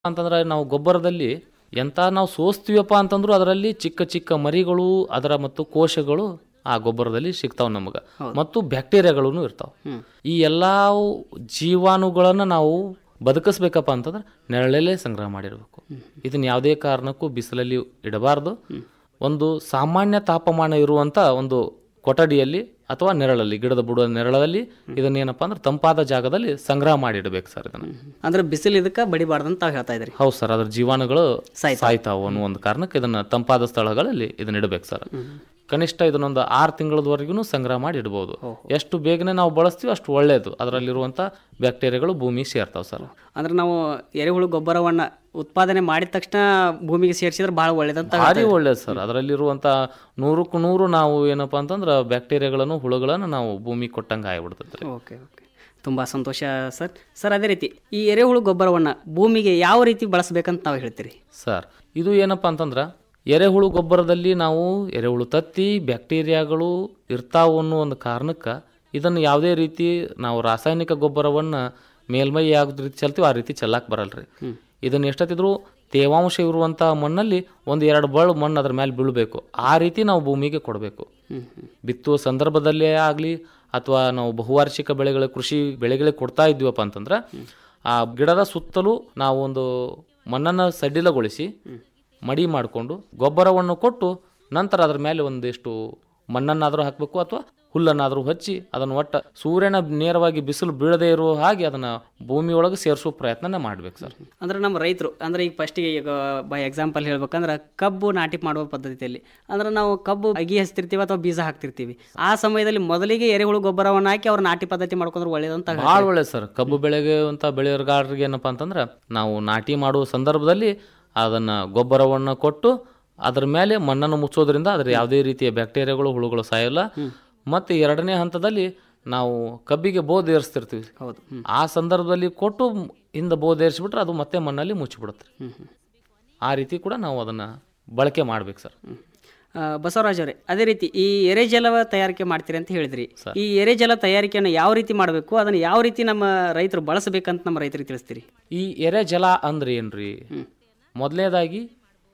ಅಂತಂದ್ರೆ ನಾವು ಗೊಬ್ಬರದಲ್ಲಿ ಎಂತ ನಾವು ಸೋಸ್ತೀವಪ್ಪ ಅಂತಂದ್ರು ಅದರಲ್ಲಿ ಚಿಕ್ಕ ಚಿಕ್ಕ ಮರಿಗಳು ಅದರ ಮತ್ತು ಕೋಶಗಳು ಆ ಗೊಬ್ಬರದಲ್ಲಿ ಸಿಗ್ತಾವ ನಮಗ ಮತ್ತು ಬ್ಯಾಕ್ಟೀರಿಯಾಗಳು ಇರ್ತಾವ ಈ ಎಲ್ಲಾ ಜೀವಾಣುಗಳನ್ನ ನಾವು ಬದುಕಿಸ್ಬೇಕಪ್ಪ ಅಂತಂದ್ರೆ ನೆರಳಲ್ಲೇ ಸಂಗ್ರಹ ಮಾಡಿರ್ಬೇಕು ಇದನ್ನ ಯಾವುದೇ ಕಾರಣಕ್ಕೂ ಬಿಸಿಲಲ್ಲಿ ಇಡಬಾರ್ದು ಒಂದು ಸಾಮಾನ್ಯ ತಾಪಮಾನ ಇರುವಂತ ಒಂದು ಕೊಠಡಿಯಲ್ಲಿ ಅಥವಾ ನೆರಳಲ್ಲಿ ಗಿಡದ ಬುಡದ ನೆರಳಲ್ಲಿ ಇದನ್ನೇನಪ್ಪ ಅಂದ್ರೆ ತಂಪಾದ ಜಾಗದಲ್ಲಿ ಸಂಗ್ರಹ ಮಾಡಿ ಇಡಬೇಕು ಸರ್ ಇದನ್ನ ಅಂದ್ರೆ ಬಿಸಿಲು ಇದಕ್ಕೆ ಬಡಿಬಾರ್ದಂತ ತಾವು ಹೇಳ್ತಾ ಇದ್ರಿ ಹೌದು ಸರ್ ಅದ್ರ ಜೀವಾಣುಗಳು ಸಾಯ್ತಾವು ಅನ್ನೋ ಒಂದು ಕಾರಣಕ್ಕೆ ಇದನ್ನ ತಂಪಾದ ಸ್ಥಳಗಳಲ್ಲಿ ಇದನ್ನ ಇಡಬೇಕು ಸರ್ ಕನಿಷ್ಠ ಇದನ್ನೊಂದು ಆರು ತಿಂಗಳವರೆಗೂ ಸಂಗ್ರಹ ಮಾಡಿ ಇಡಬಹುದು ಎಷ್ಟು ಬೇಗನೆ ನಾವು ಬಳಸ್ತೀವಿ ಅಷ್ಟು ಒಳ್ಳೆಯದು ಅದರಲ್ಲಿರುವಂತ ಬ್ಯಾಕ್ಟೀರಿಯಾಗಳು ಭೂಮಿ ಸೇರ್ತಾವ ಸರ್ ಅಂದ್ರೆ ನಾವು ಎರೆಹುಳು ಗೊಬ್ಬರವನ್ನ ಉತ್ಪಾದನೆ ಮಾಡಿದ ತಕ್ಷಣ ಭೂಮಿಗೆ ಸೇರಿಸಿದ್ರೆ ಬಹಳ ಒಳ್ಳೇದಂತ ಭಾರಿ ಒಳ್ಳೇದು ಸರ್ ಅದರಲ್ಲಿರುವಂತ ನೂರಕ್ಕೂ ನೂರು ನಾವು ಏನಪ್ಪಾ ಅಂತಂದ್ರೆ ಬ್ಯಾಕ್ಟೀರಿಯಾಗಳನ್ನು ಹುಳುಗಳನ್ನು ನಾವು ಭೂಮಿ ಕೊಟ್ಟಂಗೆ ಆಗಿಬಿಡ್ತೈತೆ ಓಕೆ ಓಕೆ ತುಂಬ ಸಂತೋಷ ಸರ್ ಸರ್ ಅದೇ ರೀತಿ ಈ ಎರೆಹುಳು ಗೊಬ್ಬರವನ್ನ ಭೂಮಿಗೆ ಯಾವ ರೀತಿ ಬಳಸಬೇಕಂತ ನಾವು ಹೇಳ್ತೀರಿ ಸರ್ ಇದು ಏನಪ್ಪಾ ಅಂತಂದ್ರೆ ಎರೆಹುಳು ಗೊಬ್ಬರದಲ್ಲಿ ನಾವು ಎರೆಹುಳು ತತ್ತಿ ಬ್ಯಾಕ್ಟೀರಿಯಾಗಳು ಇರ್ತಾವು ಅನ್ನೋ ಒಂದು ಕಾರಣಕ್ಕೆ ಇದನ್ನು ಯಾವುದೇ ರೀತಿ ನಾವು ರಾಸಾಯನಿಕ ಗೊಬ್ಬರವನ್ನು ಮೇಲ್ಮೈ ಯಾವ ರೀತಿ ಚೆಲ್ತೀವಿ ಆ ರೀತಿ ಚೆಲ್ಲಕ್ಕೆ ಬರಲ್ರಿ ಇದನ್ನು ಎಷ್ಟೊತ್ತಿದ್ರು ತೇವಾಂಶ ಇರುವಂಥ ಮಣ್ಣಲ್ಲಿ ಒಂದು ಎರಡು ಬಳ್ಳು ಮಣ್ಣು ಅದ್ರ ಮೇಲೆ ಬೀಳಬೇಕು ಆ ರೀತಿ ನಾವು ಭೂಮಿಗೆ ಕೊಡಬೇಕು ಬಿತ್ತುವ ಸಂದರ್ಭದಲ್ಲೇ ಆಗಲಿ ಅಥವಾ ನಾವು ಬಹುವಾರ್ಷಿಕ ಬೆಳೆಗಳ ಕೃಷಿ ಬೆಳೆಗಳಿಗೆ ಕೊಡ್ತಾ ಇದ್ದೀವಪ್ಪ ಅಂತಂದ್ರೆ ಆ ಗಿಡದ ಸುತ್ತಲೂ ನಾವು ಒಂದು ಮಣ್ಣನ್ನು ಸಡಿಲಗೊಳಿಸಿ ಮಡಿ ಮಾಡಿಕೊಂಡು ಗೊಬ್ಬರವನ್ನು ಕೊಟ್ಟು ನಂತರ ಅದ್ರ ಮೇಲೆ ಒಂದಿಷ್ಟು ಮಣ್ಣನ್ನಾದರೂ ಹಾಕಬೇಕು ಅಥವಾ ಹುಲ್ಲನ್ನಾದರೂ ಹಚ್ಚಿ ಅದನ್ನು ಒಟ್ಟ ಸೂರ್ಯನ ನೇರವಾಗಿ ಬಿಸಿಲು ಬೀಳದೇ ಇರುವ ಹಾಗೆ ಅದನ್ನ ಭೂಮಿಯೊಳಗೆ ಸೇರಿಸೋ ಪ್ರಯತ್ನನೇ ಮಾಡ್ಬೇಕು ಸರ್ ಅಂದ್ರೆ ನಮ್ಮ ರೈತರು ಅಂದ್ರೆ ಈಗ ಫಸ್ಟಿಗೆ ಈಗ ಬೈ ಎಕ್ಸಾಂಪಲ್ ಹೇಳ್ಬೇಕಂದ್ರೆ ಕಬ್ಬು ನಾಟಿ ಮಾಡುವ ಪದ್ಧತಿಯಲ್ಲಿ ಅಂದ್ರೆ ನಾವು ಕಬ್ಬು ಅಗಿ ಹಚ್ತಿರ್ತೀವಿ ಅಥವಾ ಬೀಜ ಹಾಕ್ತಿರ್ತೀವಿ ಆ ಸಮಯದಲ್ಲಿ ಮೊದಲಿಗೆ ಎರೆಹುಳು ಗೊಬ್ಬರವನ್ನ ಹಾಕಿ ಅವ್ರ ನಾಟಿ ಪದ್ಧತಿ ಮಾಡ್ಕೊಂಡ್ರೆ ಒಳ್ಳೇದಂತ ಭಾಳ ಒಳ್ಳೆ ಸರ್ ಕಬ್ಬು ಬೆಳೆಗೆ ಅಂತ ಬೆಳೆಗಾರರಿಗೆ ಏನಪ್ಪಾ ಅಂತಂದ್ರೆ ನಾವು ನಾಟಿ ಮಾಡುವ ಸಂದರ್ಭದಲ್ಲಿ ಅದನ್ನ ಗೊಬ್ಬರವನ್ನು ಕೊಟ್ಟು ಅದ್ರ ಮೇಲೆ ಮಣ್ಣನ್ನು ಮುಚ್ಚೋದ್ರಿಂದ ಅದ್ರ ಯಾವುದೇ ರೀತಿಯ ಬ್ಯಾಕ್ಟೀರಿಯಾಗಳು ಹುಳುಗಳು ಸಾಯಲ್ಲ ಮತ್ತೆ ಎರಡನೇ ಹಂತದಲ್ಲಿ ನಾವು ಕಬ್ಬಿಗೆ ಬೋದ್ ಏರಿಸ್ತಿರ್ತೀವಿ ಹೌದು ಹ್ಮ್. ಆ ಸಂದರ್ಭದಲ್ಲಿ ಕೊಟ್ಟು ಹಿಂದೆ ಬೋದ್ ಏರಿಸ್ಬಿಟ್ರೆ ಅದು ಮತ್ತೆ ಮಣ್ಣಲ್ಲಿ ಮುಚ್ಚಿಬಿಡುತ್ತೆ ಆ ರೀತಿ ಕೂಡ ನಾವು ಅದನ್ನ ಬಳಕೆ ಮಾಡ್ಬೇಕು ಸರ್ ಆ, ಬಸವರಾಜ್ ಅವರೇ ಅದೇ ರೀತಿ ಈ ಎರೆಜಲ ತಯಾರಿಕೆ ಮಾಡ್ತೀರಿ ಅಂತ ಹೇಳಿದ್ರಿ ಈ ಎರೆಜಲ ತಯಾರಿಕೆಯನ್ನು ಯಾವ ರೀತಿ ಮಾಡಬೇಕು ಅದನ್ನು ಯಾವ ರೀತಿ ನಮ್ಮ ರೈತರು ಬಳಸಬೇಕಂತ ನಮ್ಮ ರೈತರಿಗೆ ತಿಳಿಸ್ತೀರಿ ಈ ಎರೆಜಲ ಅಂದ್ರೆ ಏನ್ರಿ ಮೊದಲನೇದಾಗಿ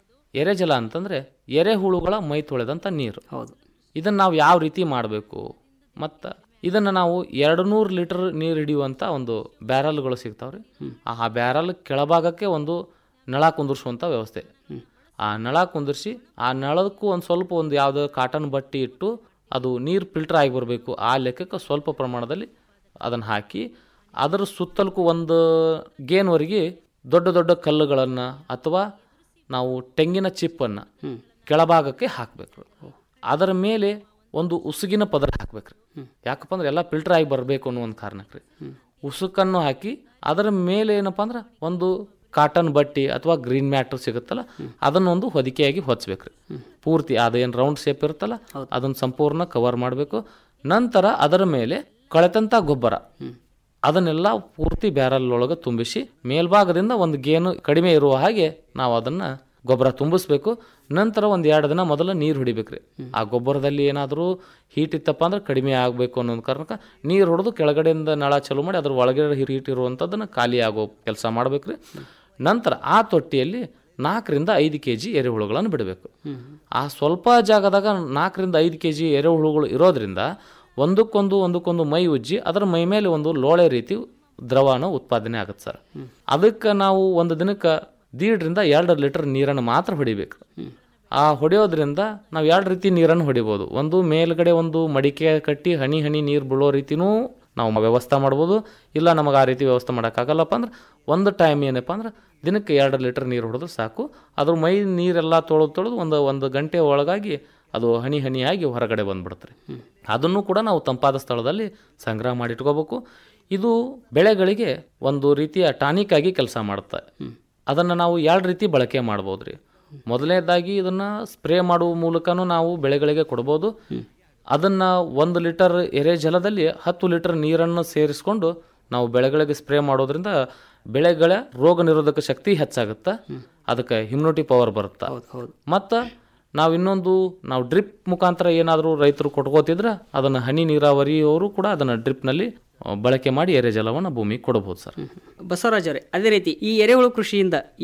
ಎರೆಜಲ ಅಂತಂದ್ರೆ ಎರೆಹುಳುಗಳ ಮೈ ತೊಳೆದಂಥ ನೀರು ಹೌದು ಇದನ್ನು ನಾವು ಯಾವ ರೀತಿ ಮಾಡಬೇಕು ಮತ್ತು ಇದನ್ನು ನಾವು ಎರಡು ನೂರು ಲೀಟರ್ ನೀರು ಹಿಡಿಯುವಂಥ ಒಂದು ಬ್ಯಾರಲ್ಗಳು ಸಿಗ್ತಾವ್ರಿ ಆ ಬ್ಯಾರಲ್ ಕೆಳಭಾಗಕ್ಕೆ ಒಂದು ನಳ ಕುಂದಿರ್ಸುವಂಥ ವ್ಯವಸ್ಥೆ ಆ ನಳ ಕುಂದಿರ್ಸಿ ಆ ನಳಕ್ಕೂ ಒಂದು ಸ್ವಲ್ಪ ಒಂದು ಯಾವುದೋ ಕಾಟನ್ ಬಟ್ಟೆ ಇಟ್ಟು ಅದು ನೀರು ಫಿಲ್ಟರ್ ಆಗಿ ಬರಬೇಕು ಆ ಲೆಕ್ಕಕ್ಕೆ ಸ್ವಲ್ಪ ಪ್ರಮಾಣದಲ್ಲಿ ಅದನ್ನು ಹಾಕಿ ಅದರ ಸುತ್ತಲಕ್ಕೂ ಒಂದು ಗೇನ್ವರೆಗೆ ದೊಡ್ಡ ದೊಡ್ಡ ಕಲ್ಲುಗಳನ್ನು ಅಥವಾ ನಾವು ತೆಂಗಿನ ಚಿಪ್ಪನ್ನು ಕೆಳಭಾಗಕ್ಕೆ ಹಾಕಬೇಕು ಅದರ ಮೇಲೆ ಒಂದು ಉಸುಗಿನ ಪದರ ಹಾಕ್ಬೇಕ್ರಿ ಯಾಕಪ್ಪ ಅಂದ್ರೆ ಎಲ್ಲ ಫಿಲ್ಟರ್ ಆಗಿ ಬರಬೇಕು ಅನ್ನೋ ಒಂದು ಕಾರಣಕ್ಕೆ ರೀ ಉಸುಕನ್ನು ಹಾಕಿ ಅದರ ಮೇಲೆ ಏನಪ್ಪ ಅಂದ್ರೆ ಒಂದು ಕಾಟನ್ ಬಟ್ಟಿ ಅಥವಾ ಗ್ರೀನ್ ಮ್ಯಾಟ್ ಸಿಗುತ್ತಲ್ಲ ಅದನ್ನೊಂದು ಹೊದಿಕೆಯಾಗಿ ಹೊಚ್ಬೇಕ್ರಿ ಪೂರ್ತಿ ಅದೇನು ರೌಂಡ್ ಶೇಪ್ ಇರುತ್ತಲ್ಲ ಅದನ್ನ ಸಂಪೂರ್ಣ ಕವರ್ ಮಾಡಬೇಕು ನಂತರ ಅದರ ಮೇಲೆ ಕಳೆತಂತ ಗೊಬ್ಬರ ಅದನ್ನೆಲ್ಲ ಪೂರ್ತಿ ಬ್ಯಾರಲ್ ಒಳಗೆ ತುಂಬಿಸಿ ಮೇಲ್ಭಾಗದಿಂದ ಒಂದು ಗೇನು ಕಡಿಮೆ ಇರುವ ಹಾಗೆ ನಾವು ಅದನ್ನ ಗೊಬ್ಬರ ತುಂಬಿಸ್ಬೇಕು ನಂತರ ಒಂದು ಎರಡು ದಿನ ಮೊದಲು ನೀರು ಹೊಡಿಬೇಕ್ರಿ ಆ ಗೊಬ್ಬರದಲ್ಲಿ ಏನಾದರೂ ಹೀಟ್ ಇತ್ತಪ್ಪ ಅಂದ್ರೆ ಕಡಿಮೆ ಆಗಬೇಕು ಅನ್ನೋ ಕಾರಣಕ್ಕೆ ನೀರು ಹೊಡೆದು ಕೆಳಗಡೆಯಿಂದ ನಳ ಚಾಲು ಮಾಡಿ ಅದ್ರ ಒಳಗಡೆ ಹೀಟ್ ಇರುವಂಥದ್ದನ್ನು ಖಾಲಿ ಆಗೋ ಕೆಲಸ ಮಾಡ್ಬೇಕ್ರಿ ನಂತರ ಆ ತೊಟ್ಟಿಯಲ್ಲಿ ನಾಲ್ಕರಿಂದ ಐದು ಕೆ ಜಿ ಎರೆಹುಳುಗಳನ್ನು ಬಿಡಬೇಕು ಆ ಸ್ವಲ್ಪ ಜಾಗದಾಗ ನಾಲ್ಕರಿಂದ ಐದು ಕೆ ಜಿ ಎರೆಹುಳುಗಳು ಇರೋದ್ರಿಂದ ಒಂದಕ್ಕೊಂದು ಒಂದಕ್ಕೊಂದು ಮೈ ಉಜ್ಜಿ ಅದರ ಮೈ ಮೇಲೆ ಒಂದು ಲೋಳೆ ರೀತಿ ದ್ರವನ ಉತ್ಪಾದನೆ ಆಗುತ್ತೆ ಸರ್ ಅದಕ್ಕೆ ನಾವು ಒಂದು ದಿನಕ್ಕೆ ದೀಡ್ರಿಂದ ಎರಡು ಲೀಟರ್ ನೀರನ್ನು ಮಾತ್ರ ಹೊಡಿಬೇಕು ಆ ಹೊಡೆಯೋದ್ರಿಂದ ನಾವು ಎರಡು ರೀತಿ ನೀರನ್ನು ಹೊಡಿಬೋದು ಒಂದು ಮೇಲ್ಗಡೆ ಒಂದು ಮಡಿಕೆ ಕಟ್ಟಿ ಹನಿ ಹನಿ ನೀರು ಬೀಳೋ ರೀತಿನೂ ನಾವು ವ್ಯವಸ್ಥೆ ಮಾಡ್ಬೋದು ಇಲ್ಲ ನಮಗೆ ಆ ರೀತಿ ವ್ಯವಸ್ಥೆ ಮಾಡೋಕ್ಕಾಗಲ್ಲಪ್ಪ ಅಂದ್ರೆ ಒಂದು ಟೈಮ್ ಏನಪ್ಪ ಅಂದ್ರೆ ದಿನಕ್ಕೆ ಎರಡು ಲೀಟರ್ ನೀರು ಹೊಡೆದ್ರೆ ಸಾಕು ಅದ್ರ ಮೈ ನೀರೆಲ್ಲ ತೊಳೆದು ತೊಳೆದು ಒಂದು ಒಂದು ಗಂಟೆ ಒಳಗಾಗಿ ಅದು ಹನಿ ಹನಿಯಾಗಿ ಹೊರಗಡೆ ಬಂದ್ಬಿಡುತ್ತೆ ಅದನ್ನು ಕೂಡ ನಾವು ತಂಪಾದ ಸ್ಥಳದಲ್ಲಿ ಸಂಗ್ರಹ ಮಾಡಿ ಇಟ್ಕೋಬೇಕು ಇದು ಬೆಳೆಗಳಿಗೆ ಒಂದು ರೀತಿಯ ಟಾನಿಕ್ ಆಗಿ ಕೆಲಸ ಮಾಡುತ್ತೆ ಅದನ್ನು ನಾವು ಎರಡು ರೀತಿ ಬಳಕೆ ಮಾಡ್ಬೋದು ರೀ ಮೊದಲನೇದಾಗಿ ಇದನ್ನು ಸ್ಪ್ರೇ ಮಾಡುವ ಮೂಲಕನೂ ನಾವು ಬೆಳೆಗಳಿಗೆ ಕೊಡ್ಬೋದು ಅದನ್ನು ಒಂದು ಲೀಟರ್ ಎರೆ ಜಲದಲ್ಲಿ ಹತ್ತು ಲೀಟರ್ ನೀರನ್ನು ಸೇರಿಸ್ಕೊಂಡು ನಾವು ಬೆಳೆಗಳಿಗೆ ಸ್ಪ್ರೇ ಮಾಡೋದ್ರಿಂದ ಬೆಳೆಗಳ ರೋಗ ನಿರೋಧಕ ಶಕ್ತಿ ಹೆಚ್ಚಾಗುತ್ತೆ ಅದಕ್ಕೆ ಇಮ್ಯುನಿಟಿ ಪವರ್ ಬರುತ್ತೆ ಹೌದು ಮತ್ತು ನಾವು ಇನ್ನೊಂದು ನಾವು ಡ್ರಿಪ್ ಮುಖಾಂತರ ಏನಾದರೂ ರೈತರು ಕೊಟ್ಕೋತಿದ್ರೆ ಅದನ್ನು ಹನಿ ನೀರಾವರಿಯವರು ಕೂಡ ಅದನ್ನು ಡ್ರಿಪ್ನಲ್ಲಿ ಬಳಕೆ ಮಾಡಿ ಎರೆ ಜಲವನ್ನು ಭೂಮಿಗೆ ಕೊಡಬಹುದು ಸರ್ ಬಸವರಾಜ್ ಅವರೇ ಅದೇ ರೀತಿ ಈ ಎರೆಹುಳು ಕೃಷಿಯಿಂದ